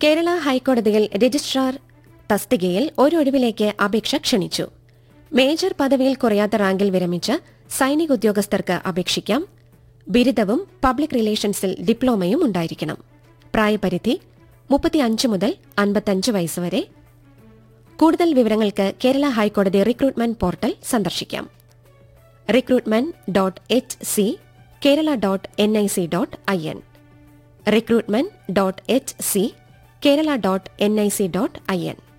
കേരള ഹൈക്കോടതിയിൽ രജിസ്ട്രാർ തസ്തികയിൽ ഒരൊഴിവിലേക്ക് അപേക്ഷ ക്ഷണിച്ചു മേജർ പദവിയിൽ കുറയാത്ത റാങ്കിൽ വിരമിച്ച സൈനിക ഉദ്യോഗസ്ഥർക്ക് അപേക്ഷിക്കാം ബിരുദവും പബ്ലിക് റിലേഷൻസിൽ ഡിപ്ലോമയും ഉണ്ടായിരിക്കണം പ്രായപരിധി മുപ്പത്തിയഞ്ച് മുതൽ അൻപത്തഞ്ച് വയസ്സ് വരെ കൂടുതൽ വിവരങ്ങൾക്ക് കേരള ഹൈക്കോടതി റിക്രൂട്ട്മെന്റ് പോർട്ടൽ സന്ദർശിക്കാം recruitment dot H C Kerala dot N I C dot I N recruitment dot H C Kerala dot N I C dot I N